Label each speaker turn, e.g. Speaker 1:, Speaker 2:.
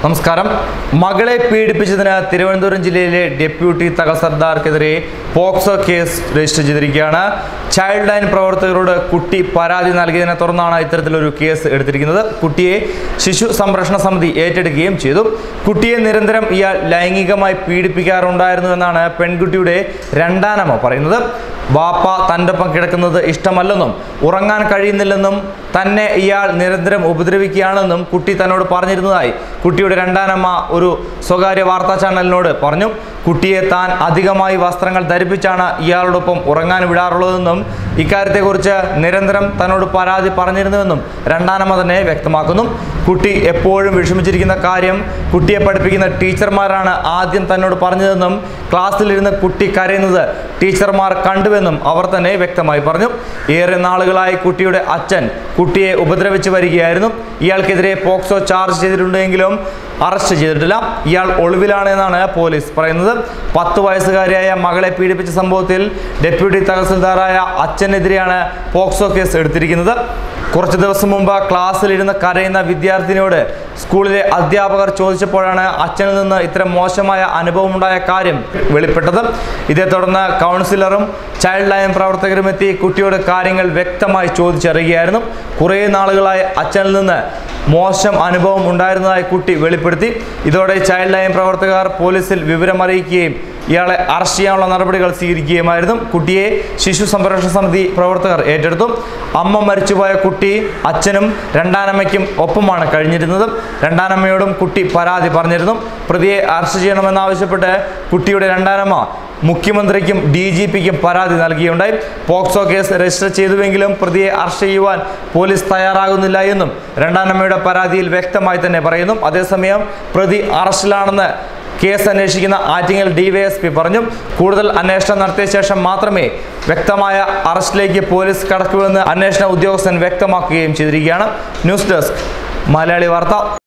Speaker 1: നമസ്കാരം മകളെ പീഡിപ്പിച്ചതിന് തിരുവനന്തപുരം ജില്ലയിലെ ഡെപ്യൂട്ടി തഹസീൽദാർക്കെതിരെ പോക്സോ കേസ് രജിസ്റ്റർ ചെയ്തിരിക്കുകയാണ് ചൈൽഡ് ലൈൻ പ്രവർത്തകരോട് കുട്ടി പരാതി നൽകിയതിനെ തുടർന്നാണ് ഇത്തരത്തിലൊരു കേസ് എടുത്തിരിക്കുന്നത് കുട്ടിയെ ശിശു സംരക്ഷണ സമിതി ഏറ്റെടുക്കുകയും ചെയ്തു കുട്ടിയെ നിരന്തരം ഇയാൾ ലൈംഗികമായി പീഡിപ്പിക്കാറുണ്ടായിരുന്നു എന്നാണ് പെൺകുട്ടിയുടെ രണ്ടാനമ്മ പറയുന്നത് വാപ്പ തൻ്റെ ഒപ്പം കിടക്കുന്നത് ഇഷ്ടമല്ലെന്നും ഉറങ്ങാൻ കഴിയുന്നില്ലെന്നും തന്നെ ഇയാൾ നിരന്തരം ഉപദ്രവിക്കുകയാണെന്നും കുട്ടി തന്നോട് പറഞ്ഞിരുന്നതായി കുട്ടിയുടെ രണ്ടാനമ്മ ഒരു സ്വകാര്യ വാർത്താ ചാനലിനോട് പറഞ്ഞു കുട്ടിയെ താൻ അധികമായി വസ്ത്രങ്ങൾ ധരിപ്പിച്ചാണ് ഇയാളോടൊപ്പം ഉറങ്ങാൻ വിടാറുള്ളതെന്നും ഇക്കാര്യത്തെക്കുറിച്ച് നിരന്തരം തന്നോട് പരാതി പറഞ്ഞിരുന്നുവെന്നും രണ്ടാനമ്മ തന്നെ വ്യക്തമാക്കുന്നു കുട്ടി എപ്പോഴും വിഷമിച്ചിരിക്കുന്ന കാര്യം കുട്ടിയെ പഠിപ്പിക്കുന്ന ടീച്ചർമാരാണ് ആദ്യം തന്നോട് പറഞ്ഞതെന്നും ക്ലാസ്സിലിരുന്ന് കുട്ടി കരയുന്നത് ടീച്ചർമാർ കണ്ടുവെന്നും അവർ തന്നെ വ്യക്തമായി പറഞ്ഞു ഏറെ നാളുകളായി കുട്ടിയുടെ അച്ഛൻ കുട്ടിയെ ഉപദ്രവിച്ചു വരികയായിരുന്നു ഇയാൾക്കെതിരെ പോക്സോ ചാർജ് ചെയ്തിട്ടുണ്ടെങ്കിലും അറസ്റ്റ് ചെയ്തിട്ടില്ല ഇയാൾ ഒളിവിലാണ് എന്നാണ് പോലീസ് പറയുന്നത് പത്ത് വയസ്സുകാരിയായ മകളെ പീഡിപ്പിച്ച സംഭവത്തിൽ ഡെപ്യൂട്ടി തഹസിൽദാറായ അച്ഛനെതിരെയാണ് പോക്സോ കേസ് എടുത്തിരിക്കുന്നത് കുറച്ച് ദിവസം മുമ്പ് ക്ലാസ്സിലിരുന്ന് കരയുന്ന വിദ്യാർത്ഥിനിയോട് സ്കൂളിലെ അധ്യാപകർ ചോദിച്ചപ്പോഴാണ് അച്ഛനിൽ നിന്ന് ഇത്തരം മോശമായ അനുഭവമുണ്ടായ കാര്യം വെളിപ്പെട്ടത് ഇതേ തുടർന്ന് കൗൺസിലറും ചൈൽഡ് ലൈൻ പ്രവർത്തകരും എത്തി കുട്ടിയോട് കാര്യങ്ങൾ വ്യക്തമായി ചോദിച്ചറിയുകയായിരുന്നു കുറേ നാളുകളായി അച്ഛനിൽ നിന്ന് മോശം അനുഭവം ഉണ്ടായിരുന്നതായി കുട്ടി വെളിപ്പെടുത്തി ഇതോടെ ചൈൽഡ് ലൈൻ പ്രവർത്തകർ പോലീസിൽ വിവരം അറിയിക്കുകയും ഇയാളെ അറസ്റ്റ് ചെയ്യാനുള്ള നടപടികൾ സ്വീകരിക്കുകയുമായിരുന്നു കുട്ടിയെ ശിശു സംരക്ഷണ സമിതി പ്രവർത്തകർ ഏറ്റെടുത്തു അമ്മ മരിച്ചുപോയ കുട്ടി അച്ഛനും രണ്ടാനമ്മയ്ക്കും ഒപ്പമാണ് കഴിഞ്ഞിരുന്നത് രണ്ടാനമ്മയോടും കുട്ടി പരാതി പറഞ്ഞിരുന്നു പ്രതിയെ അറസ്റ്റ് ചെയ്യണമെന്നാവശ്യപ്പെട്ട് കുട്ടിയുടെ രണ്ടാനമ്മ മുഖ്യമന്ത്രിക്കും ഡി ജി പിക്കും പരാതി നൽകിയുണ്ടായി പോക്സോ കേസ് രജിസ്റ്റർ ചെയ്തുവെങ്കിലും പ്രതിയെ അറസ്റ്റ് ചെയ്യുവാൻ പോലീസ് തയ്യാറാകുന്നില്ല എന്നും രണ്ടാനമ്മയുടെ പരാതിയിൽ വ്യക്തമായി തന്നെ പറയുന്നു അതേസമയം പ്രതി അറസ്റ്റിലാണെന്ന് കേസ് അന്വേഷിക്കുന്ന ആറ്റിങ്ങൽ ഡിവൈഎസ്പി പറഞ്ഞു കൂടുതൽ അന്വേഷണം നടത്തിയ ശേഷം മാത്രമേ വ്യക്തമായ അറസ്റ്റിലേക്ക് പോലീസ് കടക്കൂവെന്ന് അന്വേഷണ ഉദ്യോഗസ്ഥൻ വ്യക്തമാക്കുകയും ചെയ്തിരിക്കുകയാണ് ന്യൂസ് ഡെസ്ക് മലയാളി വാർത്ത